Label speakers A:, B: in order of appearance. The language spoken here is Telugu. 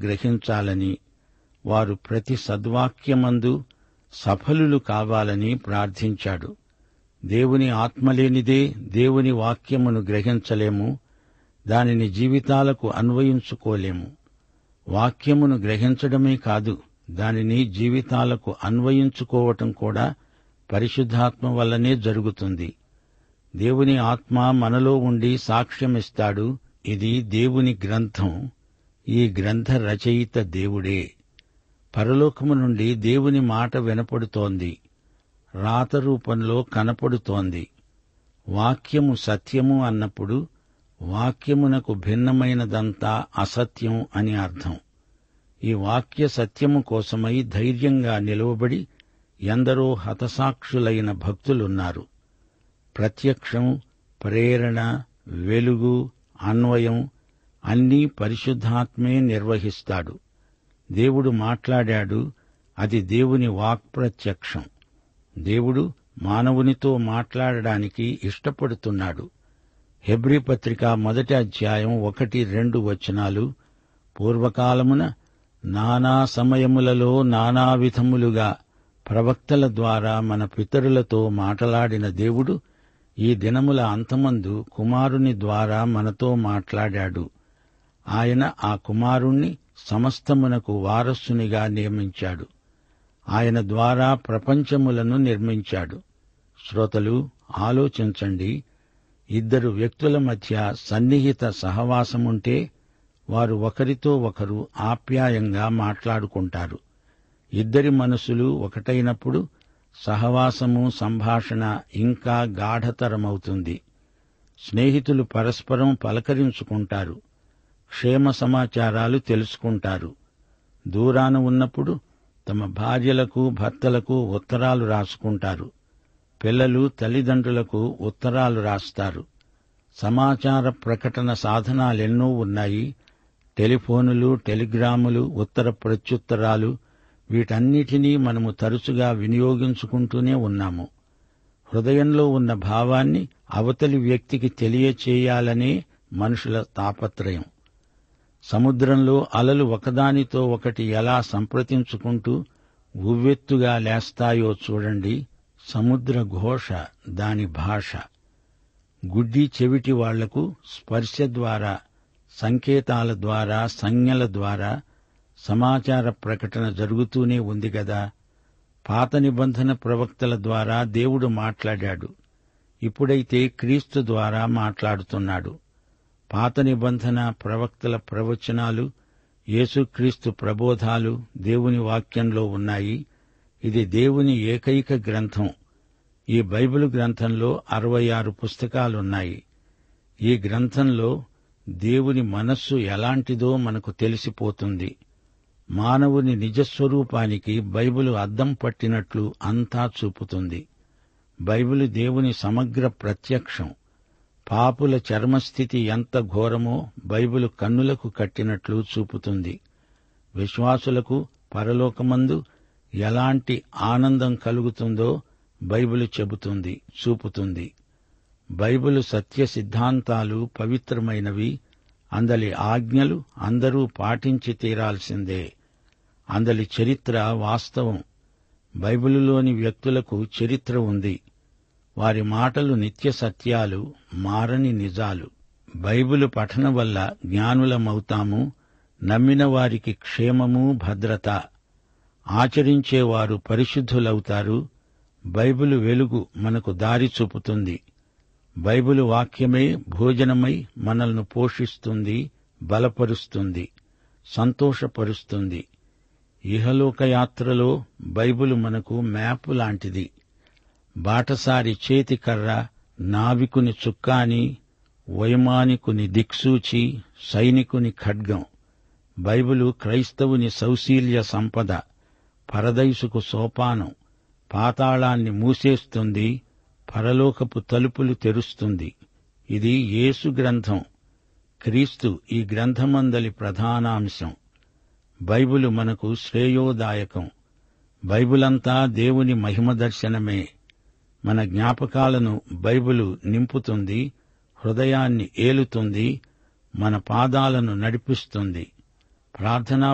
A: గ్రహించాలని వారు ప్రతి సద్వాక్యమందు సఫలులు కావాలని ప్రార్థించాడు దేవుని ఆత్మలేనిదే దేవుని వాక్యమును గ్రహించలేము దానిని జీవితాలకు అన్వయించుకోలేము వాక్యమును గ్రహించడమే కాదు దానిని జీవితాలకు అన్వయించుకోవటం కూడా పరిశుద్ధాత్మ వల్లనే జరుగుతుంది దేవుని ఆత్మ మనలో ఉండి సాక్ష్యమిస్తాడు ఇది దేవుని గ్రంథం ఈ గ్రంథ రచయిత దేవుడే పరలోకము నుండి దేవుని మాట వినపడుతోంది రాత రూపంలో కనపడుతోంది వాక్యము సత్యము అన్నప్పుడు వాక్యమునకు భిన్నమైనదంతా అసత్యం అని అర్థం ఈ వాక్య సత్యము కోసమై ధైర్యంగా నిలువబడి ఎందరో హతసాక్షులైన భక్తులున్నారు ప్రత్యక్షం ప్రేరణ వెలుగు అన్వయం అన్నీ పరిశుద్ధాత్మే నిర్వహిస్తాడు దేవుడు మాట్లాడాడు అది దేవుని వాక్ప్రత్యక్షం దేవుడు మానవునితో మాట్లాడడానికి ఇష్టపడుతున్నాడు హెబ్రీ పత్రిక మొదటి అధ్యాయం ఒకటి రెండు వచనాలు పూర్వకాలమున నానా సమయములలో నానా విధములుగా ప్రవక్తల ద్వారా మన పితరులతో మాటలాడిన దేవుడు ఈ దినముల అంతమందు కుమారుని ద్వారా మనతో మాట్లాడాడు ఆయన ఆ కుమారుణ్ణి సమస్తమునకు వారసునిగా నియమించాడు ఆయన ద్వారా ప్రపంచములను నిర్మించాడు శ్రోతలు ఆలోచించండి ఇద్దరు వ్యక్తుల మధ్య సన్నిహిత సహవాసముంటే వారు ఒకరితో ఒకరు ఆప్యాయంగా మాట్లాడుకుంటారు ఇద్దరి మనసులు ఒకటైనప్పుడు సహవాసము సంభాషణ ఇంకా గాఢతరమవుతుంది స్నేహితులు పరస్పరం పలకరించుకుంటారు క్షేమ సమాచారాలు తెలుసుకుంటారు దూరాన ఉన్నప్పుడు తమ భార్యలకు భర్తలకు ఉత్తరాలు రాసుకుంటారు పిల్లలు తల్లిదండ్రులకు ఉత్తరాలు రాస్తారు సమాచార ప్రకటన సాధనాలెన్నో ఉన్నాయి టెలిఫోనులు టెలిగ్రాములు ఉత్తర ప్రత్యుత్తరాలు వీటన్నిటినీ మనము తరచుగా వినియోగించుకుంటూనే ఉన్నాము హృదయంలో ఉన్న భావాన్ని అవతలి వ్యక్తికి తెలియచేయాలనే మనుషుల తాపత్రయం సముద్రంలో అలలు ఒకదానితో ఒకటి ఎలా సంప్రదించుకుంటూ ఉవ్వెత్తుగా లేస్తాయో చూడండి సముద్ర ఘోష దాని భాష గుడ్డి చెవిటి వాళ్లకు స్పర్శ ద్వారా సంకేతాల ద్వారా సంజ్ఞల ద్వారా సమాచార ప్రకటన జరుగుతూనే ఉంది గదా పాత నిబంధన ప్రవక్తల ద్వారా దేవుడు మాట్లాడాడు ఇప్పుడైతే క్రీస్తు ద్వారా మాట్లాడుతున్నాడు పాత నిబంధన ప్రవక్తల ప్రవచనాలు యేసుక్రీస్తు ప్రబోధాలు దేవుని వాక్యంలో ఉన్నాయి ఇది దేవుని ఏకైక గ్రంథం ఈ బైబిల్ గ్రంథంలో అరవై ఆరు పుస్తకాలున్నాయి ఈ గ్రంథంలో దేవుని మనస్సు ఎలాంటిదో మనకు తెలిసిపోతుంది మానవుని నిజస్వరూపానికి బైబిలు అద్దం పట్టినట్లు అంతా చూపుతుంది బైబిలు దేవుని సమగ్ర ప్రత్యక్షం పాపుల చర్మస్థితి ఎంత ఘోరమో బైబిలు కన్నులకు కట్టినట్లు చూపుతుంది విశ్వాసులకు పరలోకమందు ఎలాంటి ఆనందం కలుగుతుందో బైబిలు చెబుతుంది చూపుతుంది బైబిలు సత్య సిద్ధాంతాలు పవిత్రమైనవి అందలి ఆజ్ఞలు అందరూ పాటించి తీరాల్సిందే అందలి చరిత్ర వాస్తవం బైబిలులోని వ్యక్తులకు చరిత్ర ఉంది వారి మాటలు నిత్య సత్యాలు మారని నిజాలు బైబిలు పఠనం వల్ల జ్ఞానులమవుతాము నమ్మిన వారికి క్షేమము భద్రత ఆచరించేవారు పరిశుద్ధులవుతారు బైబిలు వెలుగు మనకు దారి చూపుతుంది బైబిలు వాక్యమే భోజనమై మనల్ని పోషిస్తుంది బలపరుస్తుంది సంతోషపరుస్తుంది ఇహలోక యాత్రలో బైబిలు మనకు మ్యాప్ లాంటిది బాటసారి చేతికర్ర నావికుని చుక్కాని వైమానికుని దిక్సూచి సైనికుని ఖడ్గం బైబిలు క్రైస్తవుని సౌశీల్య సంపద పరదైసుకు సోపానం పాతాళాన్ని మూసేస్తుంది పరలోకపు తలుపులు తెరుస్తుంది ఇది యేసు గ్రంథం క్రీస్తు ఈ గ్రంథమందలి ప్రధానాంశం బైబిలు మనకు శ్రేయోదాయకం బైబిలంతా దేవుని మహిమ దర్శనమే మన జ్ఞాపకాలను బైబిలు నింపుతుంది హృదయాన్ని ఏలుతుంది మన పాదాలను నడిపిస్తుంది ప్రార్థనా